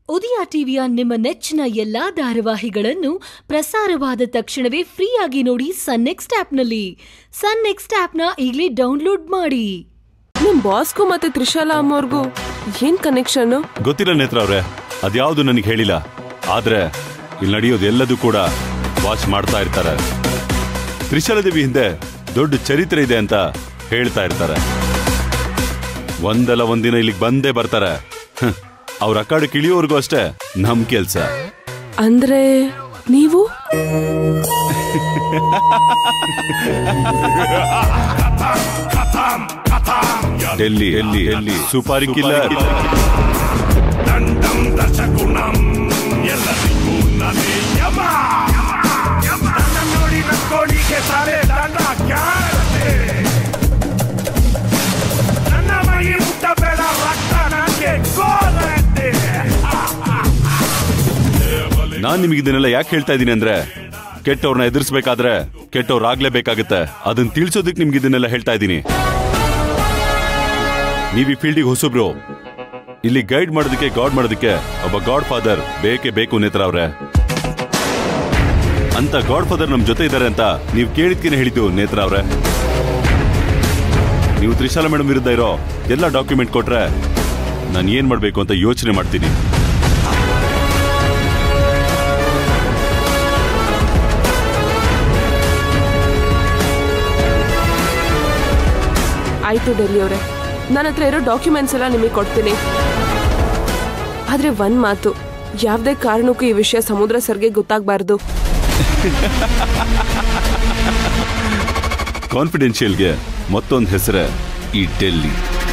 ಉದಯ ಟಿವಿಯ ನಿಮ್ಮ ನೆಚ್ಚಿನ ಎಲ್ಲಾ ಧಾರಾವಾಹಿಗಳನ್ನು ಪ್ರಸಾರವಾದ ತಕ್ಷಣವೇ ಫ್ರೀಯಾಗಿ ನೋಡಿ ಸನ್ ನೆಕ್ಸ್ಟ್ ಆಪ್ನಲ್ಲಿ ಸನ್ ನೆಕ್ಸ್ಟ್ ಆಪ್ನ ಈಗಲೇ ಡೌನ್ಲೋಡ್ ಮಾಡಿ ನಿಮ್ ಬಾಸ್ಗೂ ಮತ್ತೆ ತ್ರಿಶಾಲಾ ಅಮ್ಮವ್ರಿಗೂ ಏನ್ ಕನೆಕ್ಷನ್ ಗೊತ್ತಿಲ್ಲ ನೇತ್ರ ಅವ್ರೆ ಅದ್ಯಾವುದು ನನಗೆ ಹೇಳಿಲ್ಲ ಆದ್ರೆ ಇಲ್ಲಿ ನಡೆಯೋದು ಎಲ್ಲದೂ ಕೂಡ ವಾಚ್ ಮಾಡ್ತಾ ಇರ್ತಾರೆ ತ್ರಿಶಾಲದೇವಿ ಹಿಂದೆ ದೊಡ್ಡ ಚರಿತ್ರೆ ಇದೆ ಅಂತ ಹೇಳ್ತಾ ಇರ್ತಾರೆ ಒಂದಲ್ಲ ಒಂದಿನ ಇಲ್ಲಿಗೆ ಬಂದೇ ಬರ್ತಾರೆ ಹ್ಮ್. ಅವ್ರ ಅಕ್ಕಾಡು ಕಿಳಿಯೋರ್ಗೂ ಅಷ್ಟೇ ನಮ್ ಕೆಲ್ಸ ಅಂದ್ರೆ ನೀವು ಡೆಲ್ಲಿ ಎಲ್ಲಿ ಎಲ್ಲಿ ಸುಪಾರಿ ಕಿಲ್ಲರ್ ದಂಡಂ ದಶಗುಣಂ ಎಲ್ಲರಿಗೂ ನನೇ ಯಮ ನನ್ನ ನೋಡಿ ನಕ್ಕೋಳಿಗೆ ತಲೆ ದಂಡ ಕ್ಯಾರತೆ ನನ್ನ ಮೈ ಮುಟ್ಟಬೇಡ ರಕ್ತ ನನಗೆ ಗೋರತೆ ನಾನ್ ನಿಮಗೆ ಇದನ್ನೆಲ್ಲ ಯಾಕೆ ಹೇಳ್ತಾ ಇದ್ದೀನಿ ಅಂದ್ರೆ ಕೆಟ್ಟವ್ರನ್ನ ಎದುರಿಸ್ಬೇಕಾದ್ರೆ ಕೆಟ್ಟವ್ರಾಗ್ಲೇಬೇಕಾಗತ್ತೆ ಅದನ್ನ ತಿಳ್ಸೋದಕ್ಕೆ ನಿಮ್ಗೆ ಇದನ್ನೆಲ್ಲ ಹೇಳ್ತಾ ಇದ್ದೀನಿ ನೀವು ಈ ಫೀಲ್ಡಿಗೆ ಹೊಸಬ್ರು ಇಲ್ಲಿ ಗೈಡ್ ಮಾಡೋದಕ್ಕೆ ಗಾಡ್ ಮಾಡೋದಕ್ಕೆ ಒಬ್ಬ ಗಾಡ್ ಫಾದರ್ ಬೇಕೇ ಬೇಕು ನೇತ್ರ ಅವ್ರೆ ಅಂತ ಗಾಡ್ ಫಾದರ್ ನಮ್ ಜೊತೆ ಇದ್ದಾರೆ ಅಂತ ನೀವು ಕೇಳಿದ್ಕೇನೆ ಹೇಳಿದ್ದು ನೇತ್ರ ಅವ್ರೆ ನೀವು ತ್ರಿಶಾಲ ಮೇಡಮ್ ವಿರುದ್ಧ ಇರೋ ಎಲ್ಲ ಡಾಕ್ಯುಮೆಂಟ್ ಕೊಟ್ರೆ ನಾನು ಏನ್ ಮಾಡ್ಬೇಕು ಅಂತ ಯೋಚನೆ ಮಾಡ್ತೀನಿ ಆಯ್ತು ಡೆಲ್ಲಿ ಅವರೇ ನನ್ನ ಹತ್ರ ಇರೋ ಡಾಕ್ಯುಮೆಂಟ್ಸ್ ಎಲ್ಲ ನಿಮಗೆ ಕೊಡ್ತೀನಿ ಆದ್ರೆ ಒಂದ್ ಮಾತು ಯಾವ್ದೇ ಕಾರಣಕ್ಕೂ ಈ ವಿಷಯ ಸಮುದ್ರ ಸರ್ಗೆ ಗೊತ್ತಾಗ್ಬಾರ್ದು ಕಾನ್ಫಿಡೆನ್ಷಿಯಲ್ಗೆ ಮತ್ತೊಂದು ಹೆಸರೇ ಈ ಡೆಲ್ಲಿ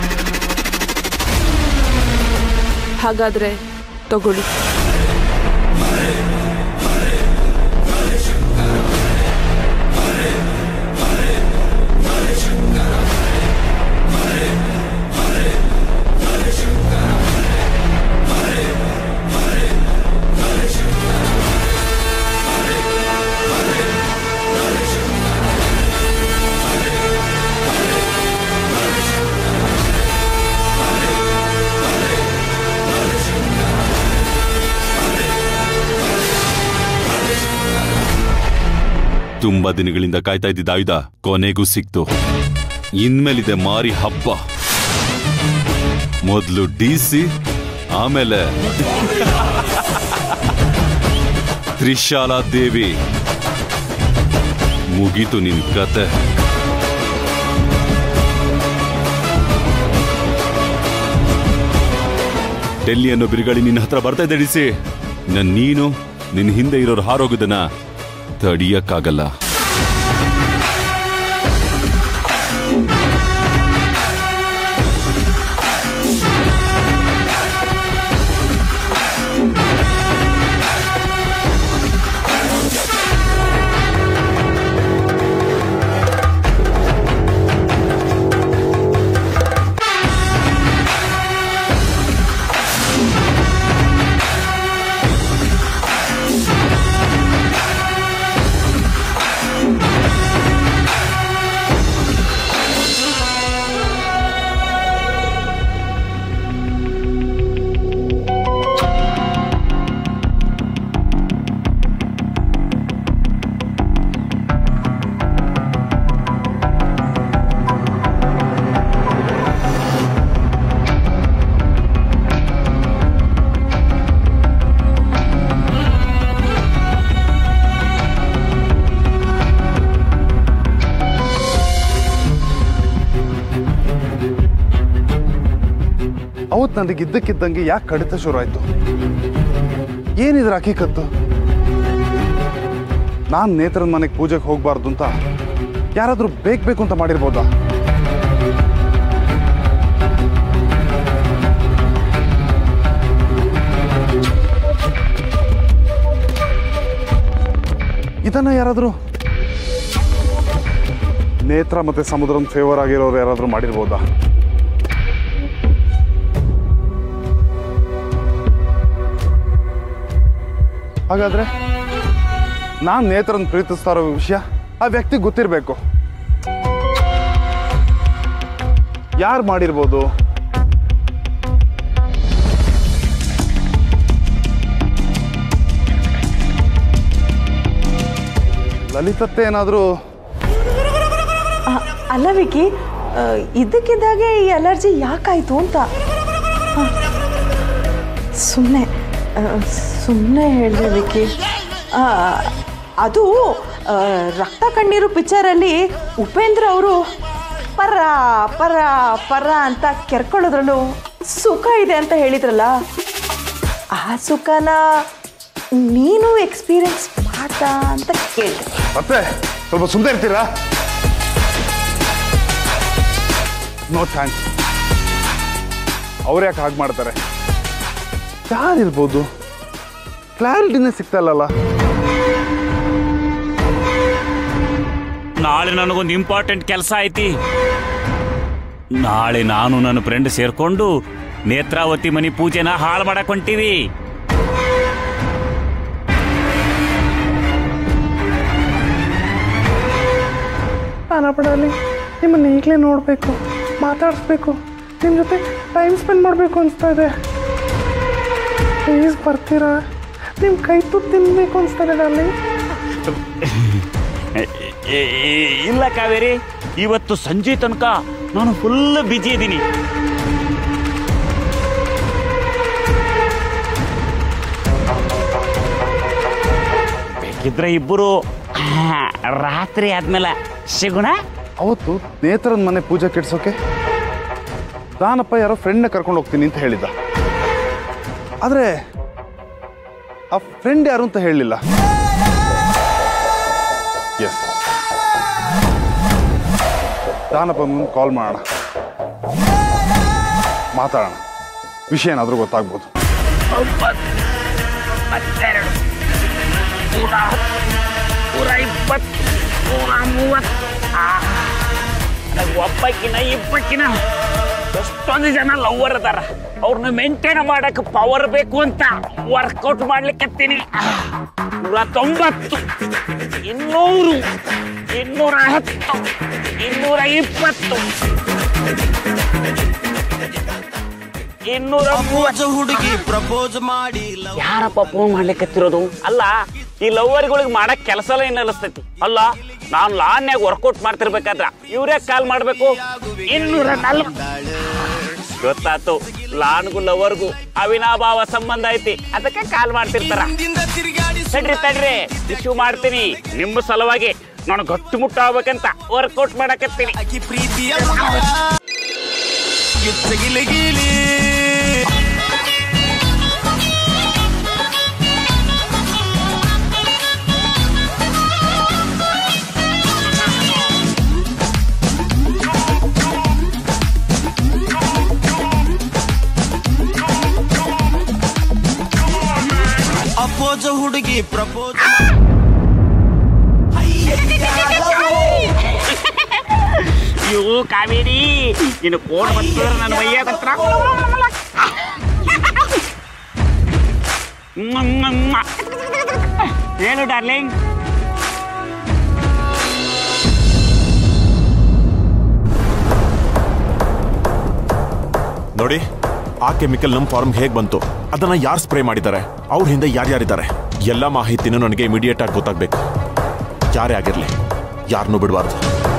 ಹಾಗಾದ್ರೆ ತಗೊಳ್ಳಿ ತುಂಬಾ ದಿನಗಳಿಂದ ಕಾಯ್ತಾ ಇದ್ದಿದ್ದ ಆಯುಧ ಕೊನೆಗೂ ಸಿಕ್ತು ಇನ್ಮೇಲಿದೆ ಮಾರಿ ಹಬ್ಬ ಮೊದಲು ಡಿ ಸಿ ಆಮೇಲೆ ತ್ರಿಶಾಲಾ ದೇವಿ ಮುಗೀತು ನಿನ್ ಕತೆ ಡೆಲ್ಲಿ ಅನ್ನೋ ಬಿರುಗಾಳಿ ನಿನ್ನ ಹತ್ರ ಬರ್ತಾ ಇದೆ ಡಿಸಿ ನನ್ ನೀನು ನಿನ್ ಹಿಂದೆ ಇರೋರು ಹಾರೋಗೋದನ್ನ ತಡಿಯಕ್ಕಾಗಲ್ಲ ಅವತ್ತು ನನಗೆ ಇದ್ದಕ್ಕಿದ್ದಂಗೆ ಯಾಕೆ ಕಡಿತ ಶುರು ಆಯ್ತು ಏನಿದ್ರ ಹಕೀಕತ್ತು ನಾನು ನೇತ್ರನ ಮನೆಗೆ ಪೂಜೆಗೆ ಹೋಗ್ಬಾರ್ದು ಅಂತ ಯಾರಾದ್ರೂ ಬೇಕು ಬೇಕು ಅಂತ ಮಾಡಿರ್ಬೋದಾ ಇದನ್ನ ಯಾರಾದ್ರೂ ನೇತ್ರ ಮತ್ತೆ ಸಮುದ್ರನ್ ಫೇವರ್ ಆಗಿರೋರು ಯಾರಾದ್ರೂ ಮಾಡಿರ್ಬೋದಾ ಹಾಗಾದ್ರೆ ನಾನು ನೇತ್ರನ್ ಪ್ರೀತಿಸ್ತಾ ಇರೋ ವಿಷಯ ಆ ವ್ಯಕ್ತಿ ಗೊತ್ತಿರಬೇಕು ಯಾರು ಮಾಡಿರ್ಬೋದು ಲಲಿತತ್ತೆ ಏನಾದರೂ ಆ, ಅಲ್ಲ ವಿಕಿ ಆ, ಇದ್ದಕ್ಕಿದ್ದಾಗೆ ಈ ಅಲರ್ಜಿ ಯಾಕಾಯ್ತು ಅಂತ ಸುಮ್ಮನೆ ಸುಮ್ಮನೆ ಹೇಳಿದೆ ವಿಕಿ ಆ, ಅದು ಆ, ರಕ್ತ ಕಣ್ಣೀರು ಪಿಕ್ಚರಲ್ಲಿ ಉಪೇಂದ್ರ ಅವರು ಪರ ಪರ ಪರ ಅಂತ ಕೆರ್ಕೊಳ್ಳೋದ್ರಲ್ಲೂ ಸುಖ ಇದೆ ಅಂತ ಹೇಳಿದ್ರಲ್ಲ ಆ ಸುಖನ ನೀನು ಎಕ್ಸ್ಪೀರಿಯನ್ಸ್ ಮಾಡ್ತಾ ಅಂತ ಕೇಳಿದೆ ಮತ್ತೆ ಸ್ವಲ್ಪ ಸುಮ್ಮನೆ ಇರ್ತೀರಾ ನೋ ಚಾನ್ಸ್ ಅವ್ರು ಯಾಕೆ ಹಾಗೆ ಮಾಡ್ತಾರೆ ಯಾರಿರ್ಬೋದು ಕ್ಲಾರಿಟಿನೇ ಸಿಗ್ತಾ ಇಲ್ಲಲ್ಲ ನಾಳೆ ನನಗೊಂದು ಇಂಪಾರ್ಟೆಂಟ್ ಕೆಲಸ ಐತಿ ನಾಳೆ ನಾನು ನನ್ನ ಫ್ರೆಂಡ್ ಸೇರ್ಕೊಂಡು ನೇತ್ರಾವತಿ ಮನಿ ಪೂಜೆನ ಹಾಳು ಮಾಡಕ್ ಹೊಂಟೀವಿ ಅನಪಡಲ್ಲಿ ನಿಮ್ಮನ್ನು ಈಗಲೇ ನೋಡಬೇಕು ಮಾತಾಡಿಸ್ಬೇಕು ನಿಮ್ಮ ಜೊತೆ ಟೈಮ್ ಸ್ಪೆಂಡ್ ಮಾಡಬೇಕು ಅನಿಸ್ತಾ ಇದೆ ಪ್ಲೀಸ್ ಬರ್ತೀರಾ ನಿಮ್ಮ ಕೈ ತುತ್ತು ತಿನ್ನಬೇಕು ಅನಿಸ್ತಾ ಇದೆ ಅಲ್ಲಿ ಎ- ಎ- ಎ- ಇಲ್ಲ ಕಾವೇರಿ ಇವತ್ತು ಸಂಜೆ ತನಕ ನಾನು ಫುಲ್ ಬಿಜಿ ಇದ್ದೀನಿ ಬೇಕಿದ್ರೆ ಇಬ್ಬರು ರಾತ್ರಿ ಆದ್ಮೇಲೆ ಸಿಗೋಣ ಅವತ್ತು ನೇತ್ರನ ಮನೆ ಪೂಜೆ ಕೆಡ್ಸೋಕೆ ನಾನಪ್ಪ ಯಾರೋ ಫ್ರೆಂಡ್ನ ಕರ್ಕೊಂಡು ಹೋಗ್ತೀನಿ ಅಂತ ಹೇಳಿದ್ದ ಆದರೆ ಆ ಫ್ರೆಂಡ್ ಯಾರು ಅಂತ ಹೇಳಲಿಲ್ಲ ಎಸ್ ದಾನಪ್ಪ ಮುಂದೆ ಕಾಲ್ ಮಾಡೋಣ ಮಾತಾಡೋಣ ವಿಷಯ ಏನಾದರೂ ಗೊತ್ತಾಗ್ಬೋದು ಮತ್ತೆರಡು ನೂರ ನೂರ ಇಪ್ಪತ್ತು ನೂರ ಮೂವತ್ತು ನನಗೆ ಒಬ್ಬಕ್ಕಿನ ಇಬ್ಬಕ್ಕಿನ ಎಷ್ಟೊಂದು ಜನ ಲವ್ವರ್ ಅದಾರ ಅವ್ರನ್ನ ಮೇಂಟೈನ್ ಮಾಡಕ್ ಪವರ್ ಬೇಕು ಅಂತ ವರ್ಕೌಟ್ ಮಾಡ್ಲಿಕ್ಕತ್ತೀನಿ ನೂರ ತೊಂಬತ್ತು ಇನ್ನೂರು ಇನ್ನೂರ ಹತ್ತು ಇನ್ನೂರ ಇಪ್ಪತ್ತು ಇನ್ನೂರ ಮೂವತ್ತು ಹುಡುಗಿ ಪ್ರಪೋಸ್ ಮಾಡಿ ಯಾರಪ್ಪ ಫೋನ್ ಮಾಡ್ಲಿಕ್ಕತ್ತಿರೋದು ಅಲ್ಲ ಈ ಲವ್ವರ್ಗಳಿಗೆ ಮಾಡಕ್ ಕೆಲಸ ಎಲ್ಲ ಏನ್ ಅನಿಸ್ತೈತಿ ಅಲ್ಲ ನಾನ್ ಲಾನ್ಯಾಗ ವರ್ಕೌಟ್ ಮಾಡ್ತಿರ್ಬೇಕಾದ್ರ ಇವ್ರೇ ಕಾಲ್ ಮಾಡ್ಬೇಕು ಇನ್ನೂರ ನಲ್ವ ಗೊತ್ತಾತು ಲಾನ್ಗೂ ಲವರ್ಗೂ ಅವಿನಾಭಾವ ಸಂಬಂಧ ಐತಿ ಅದಕ್ಕೆ ಕಾಲ್ ಮಾಡ್ತಿರ್ತಾರ ತಡ್ರಿ ತಡ್ರಿ ಇಶ್ಯೂ ಮಾಡ್ತೀನಿ ನಿಮ್ಮ ಸಲುವಾಗಿ ನಾನು ಗಟ್ಟಿಮುಟ್ಟ ಆಗ್ಬೇಕಂತ ವರ್ಕೌಟ್ ಮಾಡಕತ್ತೀನಿ ಪ್ರೀತಿಯ ಗಿಲಿ ಗಿಲಿ ಅಪೋಜ ಹುಡುಗಿ ಪ್ರಪೋಸ್ ಇವು ಕಾವೇರಿ ಇನ್ನು ಕೋಡ್ ಬಂತಂದ್ರೆ ನನ್ನ ಮೈಯಾಗ ಹತ್ರ ಹೇಳು ಡಾರ್ಲಿಂಗ್ ನೋಡಿ ಆ ಕೆಮಿಕಲ್ ನಮ್ಮ ಫಾರ್ಮ್ ಹೇಗೆ ಬಂತು ಅದನ್ನ ಯಾರು ಸ್ಪ್ರೇ ಮಾಡಿದ್ದಾರೆ ಅವ್ರ ಹಿಂದೆ ಯಾರ್ಯಾರಿದ್ದಾರೆ ಎಲ್ಲ ಮಾಹಿತಿನೂ ನನಗೆ ಇಮಿಡಿಯೇಟ್ ಆಗಿ ಗೊತ್ತಾಗ್ಬೇಕು ಯಾರೇ ಆಗಿರ್ಲಿ ಯಾರನ್ನೂ ಬಿಡಬಾರ್ದು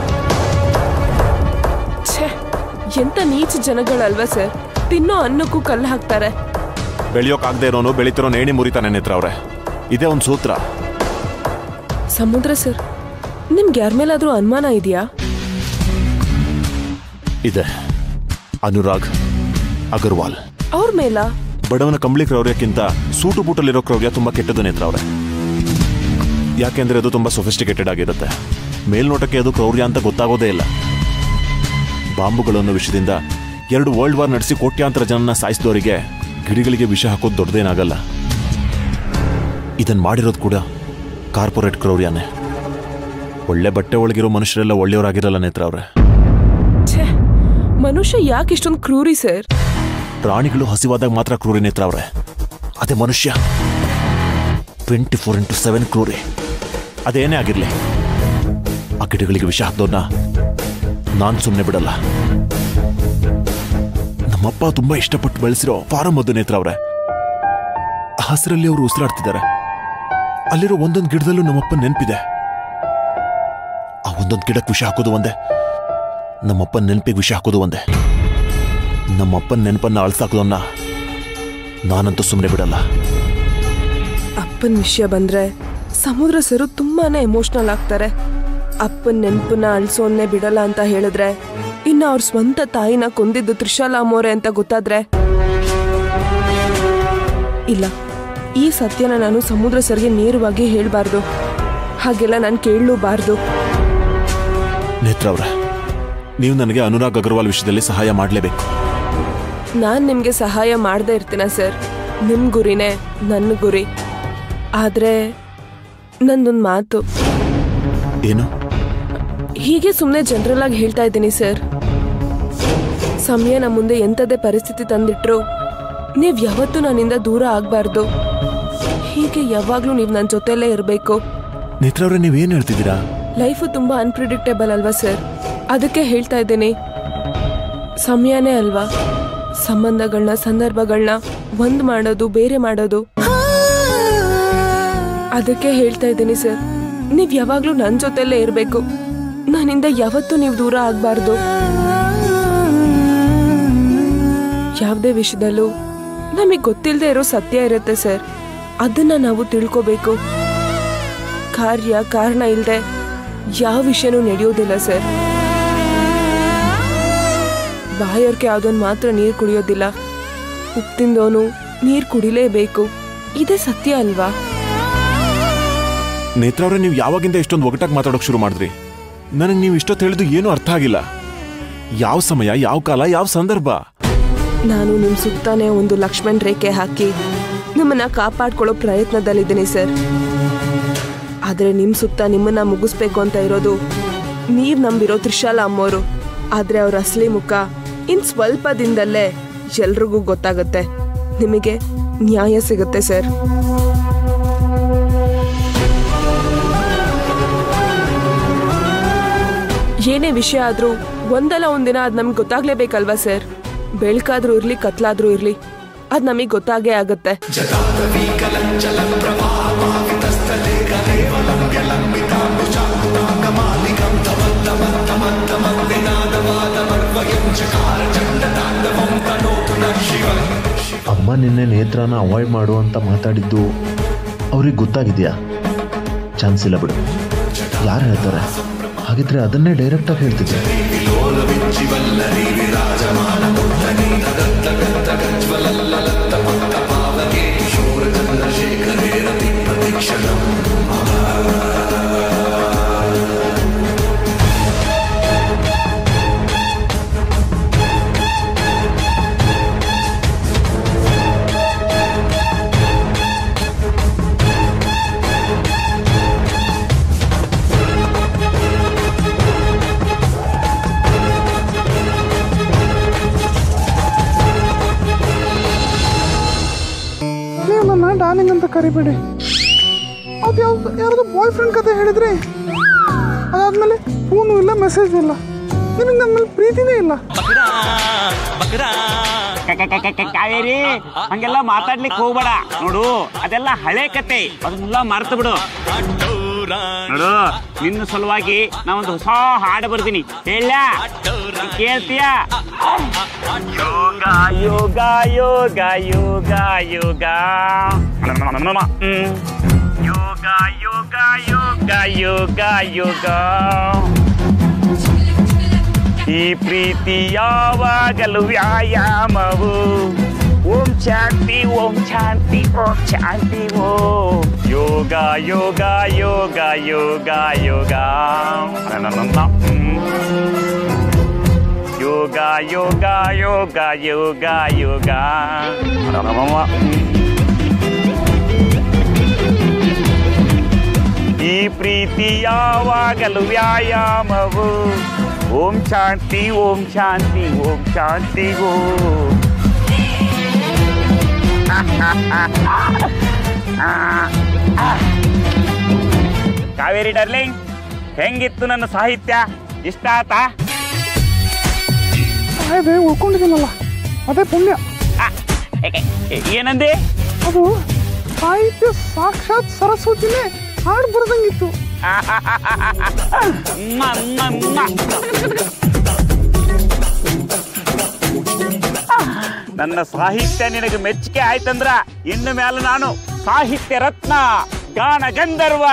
ಛೇ ಎಂತ ನೀಚ ಜನಗಳಲ್ವಾ ಸರ್ ತಿನ್ನೋ ಅನ್ನಕ್ಕೂ ಕಲ್ಲು ಹಾಕ್ತಾರೆ ಬೆಳೆಯೋಕಾಗದೆ ಇರೋನು ಬೆಳಿತಿರೋ ನೇಣಿ ಮುರಿತಾನೆ ನೇತ್ರ ಅವ್ರೆ ಇದೇ ಒಂದು ಸೂತ್ರ ಸಮುದ್ರ ಸರ್ ನಿಮ್ಗೆ ಯಾರ ಮೇಲಾದ್ರೂ ಅನುಮಾನ ಇದೆಯಾ ಇದೆ ಅನುರಾಗ್ ಅಗರ್ವಾಲ್ ಅವ್ರ ಮೇಲ ಬಡವನ ಕಂಬಳಿ ಕ್ರೌರ್ಯಕ್ಕಿಂತ ಸೂಟು ಬೂಟಲ್ಲಿರೋ ಕ್ರೌರ್ಯ ತುಂಬಾ ಕೆಟ್ಟದ್ದು ನೇತ್ರ ಅವ್ರೆ ಯಾಕೆಂದ್ರೆ ಅದು ತುಂಬಾ ಸೊಫಿಸ್ಟಿಕೇಟೆಡ್ ಆಗಿರುತ್ತೆ ಮೇಲ್ನೋಟಕ್ಕೆ ಅದು ಕ್ರೌರ್ಯ ಅಂತ ಗೊತ್ತಾಗೋದೇ ಇಲ್ಲ ಬಾಂಬುಗಳು ಅನ್ನೋ ವಿಷಯದಿಂದ ಎರಡು ವರ್ಲ್ಡ್ ವಾರ್ ನಡೆಸಿ ಕೋಟ್ಯಾಂತರ ಜನನ ಸಾಯಿಸಿದವರಿಗೆ ಗಿಡಗಳಿಗೆ ವಿಷ ಹಾಕೋದು ದೊಡ್ಡದೇನಾಗಲ್ಲ ಇದನ್ನ ಮಾಡಿರೋದು ಕೂಡ ಕಾರ್ಪೊರೇಟ್ ಕ್ರೌರ್ಯನೇ ಒಳ್ಳೆ ಬಟ್ಟೆ ಒಳಗಿರೋ ಮನುಷ್ಯರೆಲ್ಲ ಒಳ್ಳೆಯವರಾಗಿರಲ್ಲ ನೇತ್ರ ಅವ್ರೆ ಛೇ ಮನುಷ್ಯ ಯಾಕೆ ಇಷ್ಟೊಂದು ಕ್ರೂರಿ ಸರ್ ಪ್ರಾಣಿಗಳು ಹಸಿವಾದಾಗ ಮಾತ್ರ ಕ್ರೂರಿ ನೇತ್ರ ಅವ್ರೆ ಅದೇ ಮನುಷ್ಯ ಟ್ವೆಂಟಿ ಫೋರ್ ಇಂಟು ಸೆವೆನ್ ಕ್ರೂರಿ ಅದೇನೇ ಆಗಿರ್ಲಿ ಆ ಗಿಡಗಳಿಗೆ ವಿಷ ಹಾಕ್ದವ್ರನ್ನ ನಾನು ಸುಮ್ಮನೆ ಬಿಡಲ್ಲ ನಮ್ಮಪ್ಪ ತುಂಬಾ ಇಷ್ಟಪಟ್ಟು ಬೆಳೆಸಿರೋ ಫಾರಂ ಅದು ನೇತ್ರ ಅವ್ರೆ ಹಸಿರಲ್ಲಿ ಅವರು ಉಸಿರಾಡ್ತಿದ್ದಾರೆ ಅಲ್ಲಿರೋ ಒಂದೊಂದು ಗಿಡದಲ್ಲೂ ನಮ್ಮಪ್ಪ ನೆನಪಿದೆ ಒಂದೊಂದು ಗಿಡಕ್ಕೆ ವಿಷ ಹಾಕೋದು ಒಂದೇ ನಮ್ಮಪ್ಪನ ನೆನಪಿಗೆ ವಿಷ ಹಾಕೋದು ಒಂದೇ ನಮ್ಮಪ್ಪನ ನೆನಪನ್ನ ಅಳ್ಸಾಕೋದನ್ನ ನಾನಂತೂ ಸುಮ್ಮನೆ ಬಿಡಲ್ಲ ಅಪ್ಪನ ವಿಷಯ ಬಂದ್ರೆ ಸಮುದ್ರ ಸರು ತುಂಬಾನೇ ಎಮೋಷ್ನಲ್ ಆಗ್ತಾರೆ ಅಪ್ಪನ ನೆನಪನ್ನ ಅಳ್ಸೋನ್ನೇ ಬಿಡಲ್ಲ ಅಂತ ಹೇಳಿದ್ರೆ ಇನ್ನ ಅವ್ರ ಸ್ವಂತ ತಾಯಿನ ಕೊಂದಿದ್ದು ತ್ರಿಶಾಲಾ ಅಮ್ಮೋರೆ ಅಂತ ಗೊತ್ತಾದ್ರೆ ಇಲ್ಲ ಈ ಸತ್ಯನ ನಾನು ಸಮುದ್ರ ಸರ್ಗೆ ನೇರವಾಗಿ ಹೇಳ್ಬಾರ್ದು ಹಾಗೆಲ್ಲ ನಾನು ಕೇಳಲೂಬಾರ್ದು ನೇತ್ರ ಅವ್ರೆ ನೀವು ನನಗೆ ಅನುರಾಗ್ ಅಗರ್ವಾಲ್ ವಿಷಯದಲ್ಲಿ ಸಹಾಯ ಮಾಡಲೇಬೇಕು ನಾನು ನಿಮಗೆ ಸಹಾಯ ಮಾಡದೇ ಇರ್ತೀನ ಸರ್ ನಿಮ್ಮ ಗುರಿನೇ ನನ್ನ ಗುರಿ ಆದರೆ ನಂದೊಂದು ಮಾತು ಏನು ಹೀಗೆ ಸುಮ್ಮನೆ ಜನರಲ್ ಆಗಿ ಹೇಳ್ತಾ ಇದ್ದೀನಿ ಸರ್ ಸಮಯ ನಮ್ಮ ಮುಂದೆ ಎಂಥದೇ ಪರಿಸ್ಥಿತಿ ತಂದಿಟ್ರು ನೀವು ಯಾವತ್ತೂ ನನ್ನಿಂದ ದೂರ ಆಗಬಾರ್ದು ಹೀಗೆ ಯಾವಾಗಲೂ ನೀವು ನನ್ನ ಜೊತೆಲೇ ಇರಬೇಕು ನೇತ್ರ ಅವ್ರೆ ನೀವೇನು ಹೇಳ್ತಿದ್ದೀರಾ ಲೈಫು ತುಂಬ ಅನ್ಪ್ರಿಡಿಕ್ಟೇಬಲ್ ಅಲ್ವಾ ಸರ್ ಅದಕ್ಕೆ ಹೇಳ್ತಾ ಇದ್ದೀನಿ ಸಮಯನೇ ಅಲ್ವಾ ಸಂಬಂಧಗಳನ್ನ ಸಂದರ್ಭಗಳನ್ನ ಒಂದ್ ಮಾಡೋದು ಬೇರೆ ಮಾಡೋದು ಅದಕ್ಕೆ ಹೇಳ್ತಾ ಇದ್ದೀನಿ ಸರ್ ನೀವ್ ಯಾವಾಗ್ಲೂ ನನ್ ಜೊತೆಲೇ ಇರ್ಬೇಕು ನನ್ನಿಂದ ಯಾವತ್ತೂ ನೀವು ದೂರ ಆಗ್ಬಾರ್ದು ಯಾವುದೇ ವಿಷಯದಲ್ಲೂ ನಮಗೆ ಗೊತ್ತಿಲ್ಲದೆ ಇರೋ ಸತ್ಯ ಇರುತ್ತೆ ಸರ್ ಅದನ್ನ ನಾವು ತಿಳ್ಕೋಬೇಕು ಕಾರ್ಯ ಕಾರಣ ಇಲ್ಲದೆ ಯಾವ ವಿಷಯನೂ ನಡೆಯೋದಿಲ್ಲ ಸರ್ ಬಾಯೋರ್ಕೆ ಯಾವ್ದೊಂದು ಮಾತ್ರ ನೀರು ಕುಡಿಯೋದಿಲ್ಲ ಉಪ್ಪು ತಿಂದವನು ನೀರು ಕುಡಿಲೇಬೇಕು ಇದೇ ಸತ್ಯ ಅಲ್ವಾ ನೇತ್ರ ಅವ್ರೆ ನೀವು ಯಾವಾಗಿಂದ ಇಷ್ಟೊಂದು ಒಗಟಾಗಿ ಮಾತಾಡೋಕೆ ಶುರು ಮಾಡಿದ್ರಿ ನನಗೆ ನೀವು ಇಷ್ಟೊತ್ತು ಹೇಳಿದ್ದು ಏನೂ ಅರ್ಥ ಆಗಿಲ್ಲ ಯಾವ ಸಮಯ ಯಾವ ಕಾಲ ಯಾವ ಸಂದರ್ಭ ನಾನು ನಿಮ್ಮ ಸುತ್ತಾನೆ ಒಂದು ಲಕ್ಷ್ಮಣ್ ರೇಖೆ ಹಾಕಿ ನಿಮ್ಮನ್ನ ಕಾಪಾಡ್ಕೊಳ್ಳೋ ಪ್ರಯತ್ನದಲ್ಲಿದ್ದೀನಿ ಸರ್ ಆದರೆ ನಿಮ್ಮ ಸುತ್ತ ನಿಮ್ಮನ್ನ ಮುಗಿಸ್ಬೇಕು ಅಂತ ಇರೋದು ನೀವು ನಂಬಿರೋ ತ್ರಿಶಾಲ ಅಮ್ಮೋರು ಆದರೆ ಅವ್ರ ಅಸಲಿ ಮುಖ ಇನ್ ಸ್ವಲ್ಪ ದಿನದಲ್ಲೇ ಎಲ್ರಿಗೂ ಗೊತ್ತಾಗುತ್ತೆ ನಿಮಗೆ ನ್ಯಾಯ ಸಿಗುತ್ತೆ ಸರ್ ಏನೇ ವಿಷಯ ಆದ್ರೂ ಒಂದಲ್ಲ ಒಂದಿನ ಅದು ನಮ್ಗೆ ಗೊತ್ತಾಗ್ಲೇಬೇಕಲ್ವಾ ಸರ್ ಬೆಳಕಾದ್ರೂ ಇರ್ಲಿ ಕತ್ಲಾದ್ರೂ ಇರ್ಲಿ ಅದ್ ನಮಗೆ ಗೊತ್ತಾಗೇ ಆಗತ್ತೆ ಅಮ್ಮ ನಿನ್ನೆ ನೇತ್ರನ ಅವಾಯ್ಡ್ ಮಾಡು ಅಂತ ಮಾತಾಡಿದ್ದು ಅವ್ರಿಗೆ ಗೊತ್ತಾಗಿದೆಯಾ ಚಾನ್ಸ್ ಇಲ್ಲ ಬಿಡು ಯಾರು ಹೇಳ್ತಾರೆ ಹಾಗಿದ್ರೆ ಅದನ್ನೇ ಡೈರೆಕ್ಟಾಗಿ ಹೇಳ್ತಿದ್ದೆ ನೀವು ನನ್ನ ಡಾರ್ಲಿಂಗ್ ಅಂತ ಕರಿಬೇಡಿ ಅದು ಯಾವ್ದು ಯಾರ್ದು ಬಾಯ್ ಫ್ರೆಂಡ್ ಕತೆ ಹೇಳಿದ್ರಿ ಅದಾದ್ಮೇಲೆ ಫೋನು ಇಲ್ಲ ಮೆಸೇಜ್ ಇಲ್ಲ ನಿಮಗೆ ನನ್ನ ಮೇಲೆ ಪ್ರೀತಿನೇ ಇಲ್ಲ ಕಾವೇರಿ ಹಂಗೆಲ್ಲ ಮಾತಾಡ್ಲಿಕ್ಕೆ ಹೋಗ್ಬೇಡ ನೋಡು ಅದೆಲ್ಲ ಹಳೆ ಕತೆ ಅದನ್ನೆಲ್ಲ ಮರ್ತು ಬಿಡು ನೋಡು ನಿನ್ನ ಸಲುವಾಗಿ ನಾ ಒಂದು ಹೊಸ ಹಾಡು ಬರ್ತೀನಿ ಹೇಳ ಕೇಳ್ತೀಯ ಯೋಗ ಯೋಗ ಯೋಗ ಯೋಗ ಯೋಗ ಹ್ಮ್. ಯೋಗ ಯೋಗ ಯೋಗ ಯೋಗ ಯೋಗ ಈ ಪ್ರೀತಿ ಯಾವಾಗಲೂ ವ್ಯಾಯಾಮವು ಓಂ ಶಾಂತಿ ಓಂ ಶಾಂತಿ ಓಂ ಶಾಂತಿ ಓಂ ಯೋಗ ಯೋಗ ಯೋಗ ಯೋಗ ಯೋಗ ನನ್ನನ್ನ, ಹ್ಮ್. ಯೋಗ ಯೋಗ ಯೋಗ ಯೋಗ ಯೋಗ ನನ್ನನ್ನ, ಹ್ಮ್. ಈ ಪ್ರೀತಿ ಯಾವಾಗಲೂ ವ್ಯಾಯಾಮವು ಓಂ ಶಾಂತಿ ಓಂ ಶಾಂತಿ ಓಂ ಶಾಂತಿ ಓಂ ಕಾವೇರಿ ಡರ್ಲಿಂಗ್ ಹೆಂಗಿತ್ತು ನನ್ನ ಸಾಹಿತ್ಯ ಇಷ್ಟ ಆತಾ ಅದೇ ಉಳ್ಕೊಂಡಿದ್ದೀನಲ್ಲ ಅದೇ ಪುಣ್ಯ ಆ, ಏಕೆ? ಏನಂದೆ ಅದು ಸಾಹಿತ್ಯ ಸಾಕ್ಷಾತ್ ಸರಸ್ವತಿನೇ ಹಾಡು ಬರ್ದಂಗಿತ್ತು ಮ್ಮ, ಮ್ಮ, ಮ್ಮ. ನನ್ನ ಸಾಹಿತ್ಯ ನಿನಗೆ ಮೆಚ್ಚುಗೆ ಆಯ್ತಂದ್ರ ಇನ್ನು ಮೇಲೆ ನಾನು ಸಾಹಿತ್ಯ ರತ್ನ ಗಾನ ಗಂಧರ್ವ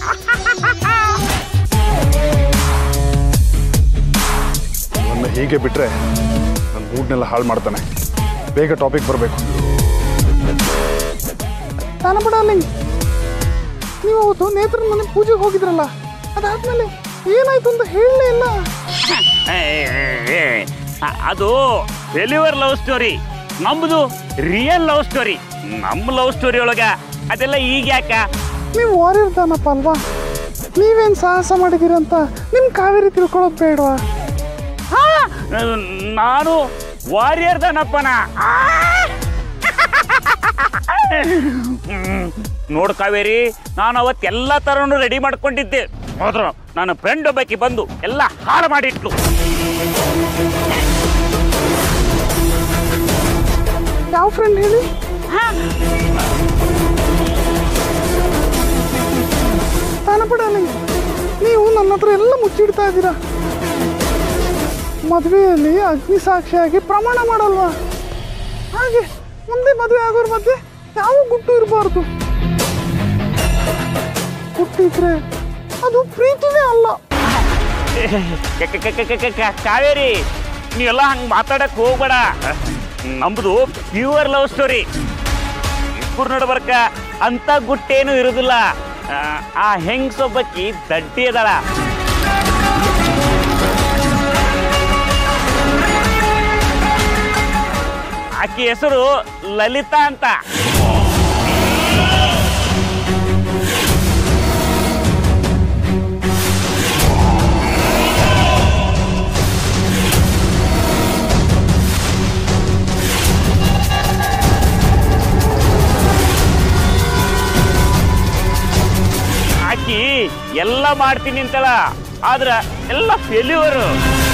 ನನ್ನ ಹೀಗೆ ಬಿಟ್ರೆ ನನ್ನ ಮೂಡ್ನೆಲ್ಲ ಹಾಳು ಮಾಡ್ತಾನೆ ಬೇಗ ಟಾಪಿಕ್ ಬರಬೇಕು ನಾನು ಡಾರ್ಲಿಂಗ್ ನೀವು ಅವತ್ತು ನೇತ್ರನ ಮನೆ ಪೂಜೆಗೆ ಹೋಗಿದ್ರಲ್ಲ ಅದಾದ್ಮೇಲೆ ಏನಾಯ್ತು ಅಂತ ಹೇಳಲೇ ಇಲ್ಲ ಏ, ಏ, ಏ, ಅದು ಫೆಲ್ಯೂರ್ ಲವ್ ಸ್ಟೋರಿ ನಮ್ದು ರಿಯಲ್ ಲವ್ ಸ್ಟೋರಿ ನಮ್ಮ ಲವ್ ಸ್ಟೋರಿ ಒಳಗ ಅದೆಲ್ಲ ಈಗ ಯಾಕ ನೀವು ವಾರಿಯರ್ ದಾನಪ್ಪ ಅಲ್ವಾ ನೀವೇನು ಸಾಹಸ ಮಾಡಿದ್ದೀರಿ ಅಂತ ನಿಮ್ಮ ಕಾವೇರಿ ತಿಳ್ಕೊಳ್ಳೋದು ಬೇಡವಾ ಹಾ, ನಾನು ವಾರಿಯರ್ ದನಪ್ಪನ ಹ್ಮ್. ನೋಡ್ ಕಾವೇರಿ ನಾನು ಅವತ್ತೆಲ್ಲ ತರನು ರೆಡಿ ಮಾಡ್ಕೊಂಡಿದ್ದೆ ಹೋದ್ರು ನನ್ನ ಫ್ರೆಂಡ್ ಒಬ್ಬಾಕಿ ಬಂದು ಎಲ್ಲ ಹಾಳು ಮಾಡಿಟ್ಲು ಯಾವ ಫ್ರೆಂಡ್ ಹೇಳಿ ತಾನಪ್ಪ ಡಾರ್ಲಿಂಗ್ ನೀವು ನನ್ನ ಹತ್ರ ಎಲ್ಲ ಮುಚ್ಚಿಡ್ತಾ ಇದ್ದೀರಾ ಮದುವೆಯಲ್ಲಿ ಅಗ್ನಿ ಸಾಕ್ಷಿಯಾಗಿ ಪ್ರಮಾಣ ಮಾಡಲ್ವಾ ಹಾಗೆ ಮುಂದೆ ಮದುವೆ ಆಗೋರ ಮಧ್ಯೆ ಯಾವ ಗುಟ್ಟು ಇರಬಾರ್ದು ಹುಟ್ಟಿದ್ರೆ ಅದು ಪ್ರೀತಿನೇ ಅಲ್ಲ ಕ- ಕ- ಕ- ಕ- ಕ- ಕ- ಕಾವೇರಿ ನೀವೆಲ್ಲ ಹಂಗ್ ಮಾತಾಡಕ್ ಹೋಗ್ಬೇಡ ನಮ್ದು ಪ್ಯೂರ್ ಲವ್ ಸ್ಟೋರಿ ಇಬ್ಬರು ನಡ್ಬರ್ಕ ಅಂತ ಗುಟ್ಟೇನು ಇರುದಿಲ್ಲ ಆ, ಆ ಹೆಂಗ್ಸೊಬ್ಬಕ್ಕಿ ದಡ್ಡಿ ಅದಾಳ ಆಕಿ ಹೆಸರು ಲಲಿತಾ ಅಂತ ಆಕಿ ಎಲ್ಲ ಮಾಡ್ತೀನಿ ಅಂತಳ ಆದ್ರ ಎಲ್ಲ ಫೇಲ್ಯೂರು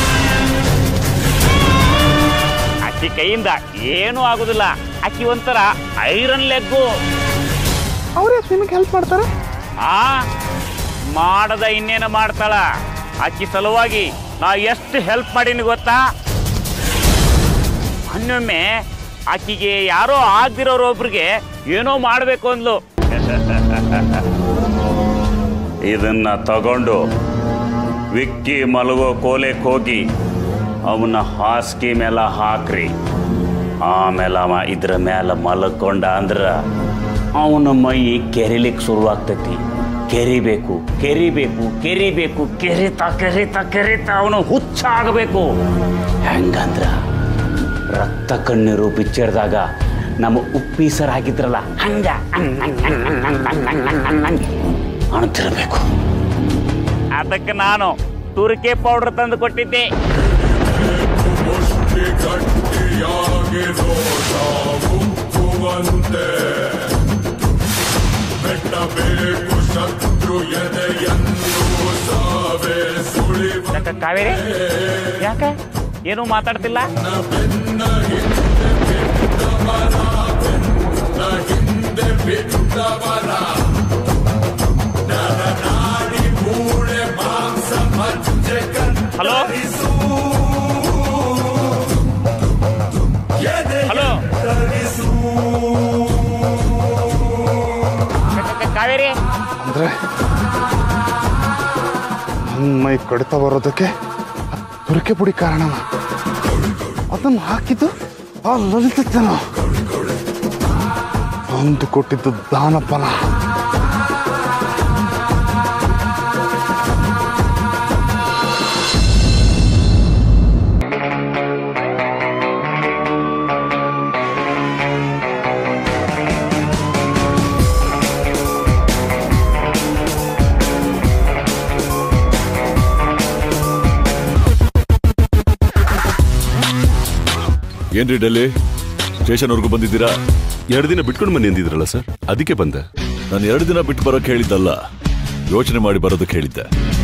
ಆಕಿ ಕೈಯಿಂದ ಏನೂ ಆಗುದಿಲ್ಲ ಆಕಿ ಒಂಥರ ಐರನ್ ಲೆಗ್ಗು ಅವ್ರೇ ನಿಮಗೆ ಹೆಲ್ಪ್ ಮಾಡ್ತಾರೆ ಆ ಮಾಡದ ಇನ್ನೇನ ಮಾಡ್ತಾಳ ಆಕಿ ಸಲುವಾಗಿ ನಾ ಎಷ್ಟು ಹೆಲ್ಪ್ ಮಾಡೀನಿ ಗೊತ್ತಾ ಅನ್ನೊಮ್ಮೆ ಆಕಿಗೆ ಯಾರೋ ಆಗ್ದಿರೋರು ಒಬ್ರಿಗೆ ಏನೋ ಮಾಡಬೇಕು ಅಂದ್ಲು ಇದನ್ನ ತಗೊಂಡು ವಿಕ್ಕಿ ಮಲಗೋ ಕೋಲೆಗೆ ಹೋಗಿ ಅವನ ಹಾಸಿಗೆ ಮೇಲೆ ಹಾಕ್ರಿ ಆಮೇಲೆ ಅವ ಇದ್ರ ಮೇಲೆ ಮಲಕೊಂಡ ಅಂದ್ರ ಅವನ ಮೈ ಕೆರಿಲಿಕ್ಕೆ ಶುರುವಾಗ್ತೈತಿ ಕೆರಿಬೇಕು ಕೆರಿಬೇಕು ಕೆರಿಬೇಕು ಕೆರಿತಾ ಕೆರಿತಾ ಕೆರಿತಾ ಅವನು ಹುಚ್ಚ ಆಗಬೇಕು ಹೆಂಗಂದ್ರ ರಕ್ತ ಕಣ್ಣೀರು ಬಿಚ್ಚಿಡ್ದಾಗ ನಮ್ಮ ಉಪ್ಪೀಸರ್ ಆಗಿದ್ರಲ್ಲ ಹಂಗ ಅಣ್ತಿರಬೇಕು ಅದಕ್ಕೆ ನಾನು ತುರಿಕೆ ಪೌಡರ್ ತಂದು ಕೊಟ್ಟಿದ್ದೆ ಯಾಕ ಕಾವೇರಿ ಯಾಕ ಏನು ಮಾತಾಡ್ತಿಲ್ಲ ಹಲೋ ಹಲೋ ಕಾವೇರಿ ಅಂದ್ರೆ ನನ್ನ ಮೈ ಕಡಿತ ಬರೋದಕ್ಕೆ ತುರಿಕೆ ಪುಡಿ ಕಾರಣನ ಅದನ್ನು ಹಾಕಿದ್ದು ಆ ಲಲಿತನ ಅಂದು ಕೊಟ್ಟಿದ್ದು ದಾನಪ್ಪನ ಏನ್ರಿ ಡೆಲ್ಲಿ ಸ್ಟೇಷನ್ವರೆಗೂ ಬಂದಿದ್ದೀರಾ ಎರಡು ದಿನ ಬಿಟ್ಕೊಂಡು ಬನ್ನಿ ಅಂದಿದ್ರಲ್ಲ ಸರ್ ಅದಕ್ಕೆ ಬಂದೆ ನಾನು ಎರಡು ದಿನ ಬಿಟ್ಟು ಬರೋಕೆ ಹೇಳಿದ್ದಲ್ಲ ಯೋಚನೆ ಮಾಡಿ ಬರೋದಕ್ಕೆ ಹೇಳಿದ್ದೆ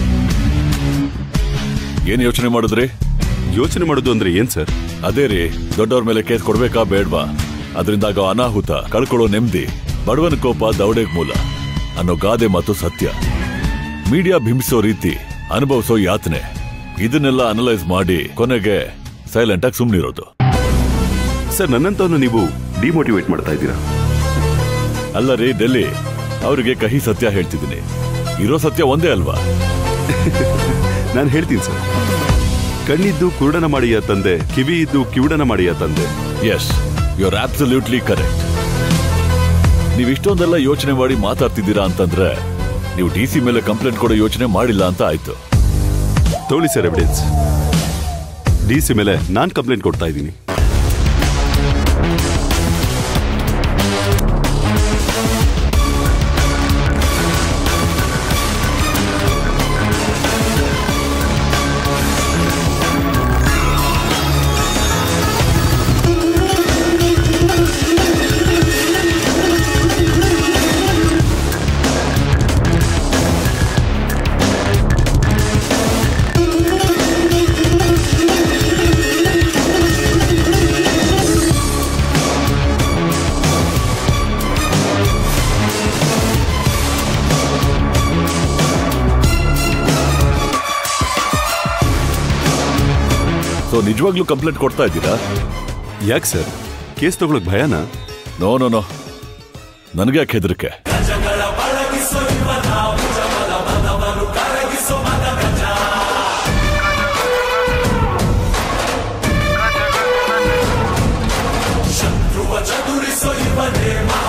ಏನ್ ಯೋಚನೆ ಮಾಡಿದ್ರಿ ಯೋಚನೆ ಮಾಡೋದು ಅಂದ್ರೆ ಏನ್ ಸರ್ ಅದೇ ರೀ ದೊಡ್ಡವ್ರ ಮೇಲೆ ಕೇಸ್ ಕೊಡ್ಬೇಕಾ ಬೇಡ್ವಾ ಅದರಿಂದ ಆಗೋ ಅನಾಹುತ ಕಳ್ಕೊಳ್ಳೋ ನೆಮ್ಮದಿ ಬಡವನ ಕೋಪ ದೌಡೆಗ್ ಮೂಲ ಅನ್ನೋ ಗಾದೆ ಮಾತು ಸತ್ಯ ಮೀಡಿಯಾ ಬಿಂಬಿಸೋ ರೀತಿ ಅನುಭವಿಸೋ ಯಾತನೆ ಇದನ್ನೆಲ್ಲ ಅನಲೈಸ್ ಮಾಡಿ ಕೊನೆಗೆ ಸೈಲೆಂಟ್ ಆಗಿ ಸುಮ್ಮನಿರೋದು ಸರ್ ನನ್ನಂತವನ್ನ ನೀವು ಡಿಮೋಟಿವೇಟ್ ಮಾಡ್ತಾ ಇದ್ದೀರಾ ಅಲ್ಲ ರೀ ಡೆಲ್ಲಿ ಅವರಿಗೆ ಕಹಿ ಸತ್ಯ ಹೇಳ್ತಿದ್ದೀನಿ ಇರೋ ಸತ್ಯ ಒಂದೇ ಅಲ್ವಾ ನಾನು ಹೇಳ್ತೀನಿ ಸರ್ ಕಣ್ಣಿದ್ದು ಕುರುಡನ ಮಾಡಿಯ ತಂದೆ ಕಿವಿ ಇದ್ದು ಕಿವುಡನ ಮಾಡಿಯ ತಂದೆ yes you are absolutely correct ನೀವು ಇಷ್ಟೊಂದೆಲ್ಲ ಯೋಚನೆ ಮಾಡಿ ಮಾತಾಡ್ತಿದ್ದೀರಾ ಅಂತಂದ್ರೆ ನೀವು ಡಿ ಸಿ ಮೇಲೆ ಕಂಪ್ಲೇಂಟ್ ಕೊಡೋ ಯೋಚನೆ ಮಾಡಿಲ್ಲ ಅಂತ ಆಯ್ತು ತೋಳಿ ಸರ್ ಎವಿಡೆನ್ಸ್ ಡಿ ಸಿ ಮೇಲೆ ನಾನು ಕಂಪ್ಲೇಂಟ್ ಕೊಡ್ತಾ ಇದ್ದೀನಿ ಸೊ ನಿಜವಾಗ್ಲೂ ಕಂಪ್ಲೇಂಟ್ ಕೊಡ್ತಾ ಇದ್ದೀರಾ ಯಾಕೆ ಸರ್ ಕೇಸ್ ತಗೊಳಕ್ ಭಯನಾ ನೋ ನೋ ನೋ ನನಗೆ ಯಾಕೆ ಹೆದರಿಕೆ ಶತ್ರುವ ಚದುರಿಸೋ ಇವನೇ ಮಹಾ